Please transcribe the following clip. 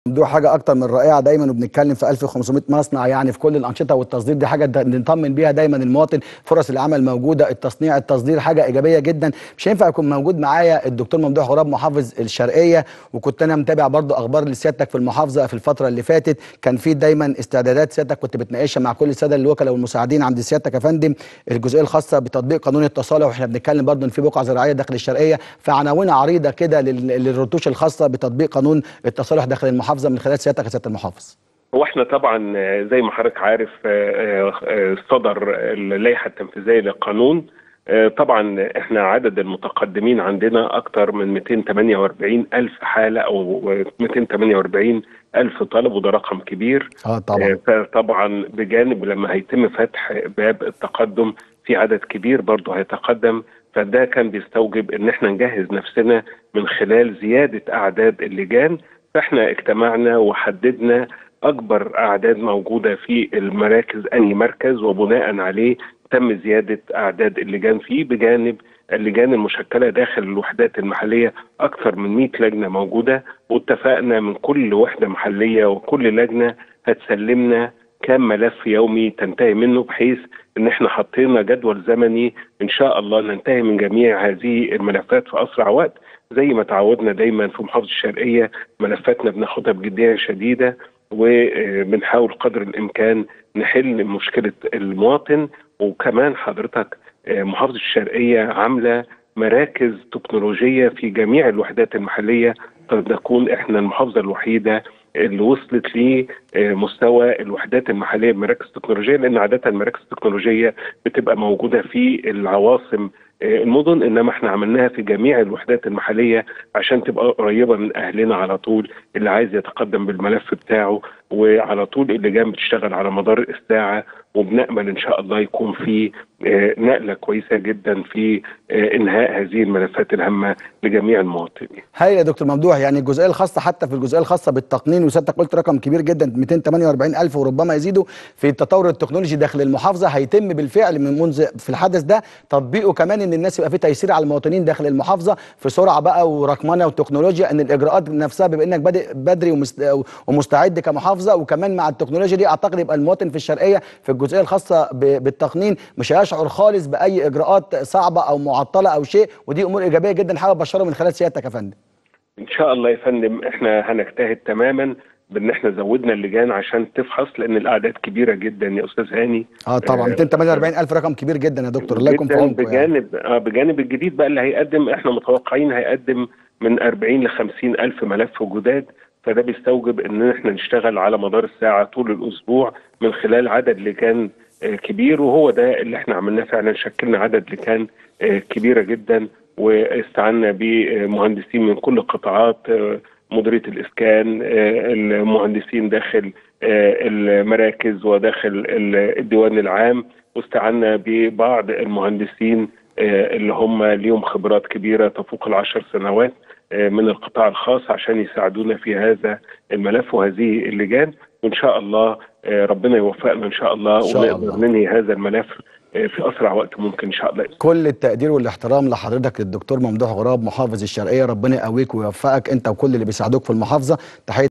دي حاجة أكتر من رائعة دايما وبنتكلم في 1500 مصنع يعني في كل الأنشطة والتصدير دي حاجة د- نطمن بيها دايما المواطن فرص العمل موجودة التصنيع التصدير حاجة إيجابية جدا مش هينفع يكون موجود معايا الدكتور ممدوح غراب محافظ الشرقية وكنت أنا متابع برضو أخبار لسيادتك في المحافظة في الفترة اللي فاتت كان في دايما استعدادات سيادتك كنت بتناقشها مع كل السادة الوكلاء والمساعدين عند سيادتك يا فندم الجزئية الخاصة بتطبيق قانون التصالح واحنا بنتكلم برضو إن في بقعة زراعية داخل الشرقية فعناوين عريضة كده لل- للرتوش الخاصة بتطبيق قانون التصالح داخل المحافظة من خلال سيادتك يا سيادة المحافظ هو احنا طبعا آه، زي ما حضرتك عارف آه، آه، صدر اللائحه التنفيذيه للقانون آه، طبعا احنا عدد المتقدمين عندنا اكثر من 248 الف حاله او 248 الف طلب وده رقم كبير اه طبعا آه، فطبعا بجانب لما هيتم فتح باب التقدم في عدد كبير برضه هيتقدم فده كان بيستوجب ان احنا نجهز نفسنا من خلال زياده اعداد اللجان فاحنا اجتمعنا وحددنا اكبر اعداد موجوده في المراكز انهي مركز وبناء عليه تم زياده اعداد اللجان فيه بجانب اللجان المشكله داخل الوحدات المحليه اكثر من 100 لجنه موجوده واتفقنا من كل وحده محليه وكل لجنه هتسلمنا كام ملف يومي تنتهي منه بحيث ان احنا حطينا جدول زمني ان شاء الله ننتهي من جميع هذه الملفات في اسرع وقت زي ما تعودنا دايما في محافظه الشرقيه ملفاتنا بناخدها بجديه شديده وبنحاول قدر الامكان نحل مشكله المواطن وكمان حضرتك آه، محافظه الشرقيه عامله مراكز تكنولوجيه في جميع الوحدات المحليه قد نكون احنا المحافظه الوحيده اللي وصلت لمستوى الوحدات المحليه بمراكز تكنولوجيه لان عاده المراكز التكنولوجيه بتبقى موجوده في العواصم آه، المدن انما احنا عملناها في جميع الوحدات المحليه عشان تبقى قريبه من اهلنا على طول اللي عايز يتقدم بالملف بتاعه وعلى طول اللجان بتشتغل على مدار الساعه وبنامل ان شاء الله يكون في آه، نقله كويسه جدا في آه، انهاء هذه الملفات الهامه لجميع المواطنين. هاي يا دكتور ممدوح يعني الجزئيه الخاصه حتى في الجزئيه الخاصه بالتقنين وسيادتك قلت رقم كبير جدا 248 الف وربما يزيدوا في التطور التكنولوجي داخل المحافظه هيتم بالفعل من منذ في الحدث ده تطبيقه كمان ان الناس يبقى في تيسير على المواطنين داخل المحافظه في سرعه بقى ورقمنه وتكنولوجيا ان الاجراءات نفسها بما انك بادئ بدري ومست- ومستعد كمحافظه وكمان مع التكنولوجيا دي اعتقد يبقى المواطن في الشرقيه في الجزئيه الخاصه ب- بالتقنين مش هيشعر خالص باي اجراءات صعبه او معطله او شيء ودي امور ايجابيه جدا حابب ابشره من خلال سيادتك يا فندم ان شاء الله يا فندم احنا هنجتهد تماما بان احنا زودنا اللجان عشان تفحص لان الاعداد كبيره جدا يا استاذ هاني اه طبعا آه، 248 الف رقم كبير جدا يا دكتور الله يكون في جدا عونكم يعني. بجانب آه بجانب الجديد بقى اللي هيقدم احنا متوقعين هيقدم من 40 ل 50 الف ملف جداد فده بيستوجب ان احنا نشتغل على مدار الساعه طول الاسبوع من خلال عدد لجان آه كبير وهو ده اللي احنا عملناه فعلا شكلنا عدد لجان آه كبيره جدا واستعنا بمهندسين من كل القطاعات آه مديريه الاسكان آه المهندسين داخل آه المراكز وداخل ال- الديوان العام واستعنا ببعض المهندسين آه، اللي هم ليهم خبرات كبيره تفوق العشر سنوات آه، من القطاع الخاص عشان يساعدونا في هذا الملف وهذه اللجان وان شاء الله آه، ربنا يوفقنا ان شاء الله إن شاء ونقدر الله. ننهي هذا الملف آه، في اسرع وقت ممكن ان شاء الله كل التقدير والاحترام لحضرتك الدكتور ممدوح غراب محافظ الشرقيه ربنا يقويك ويوفقك انت وكل اللي بيساعدوك في المحافظه تحيه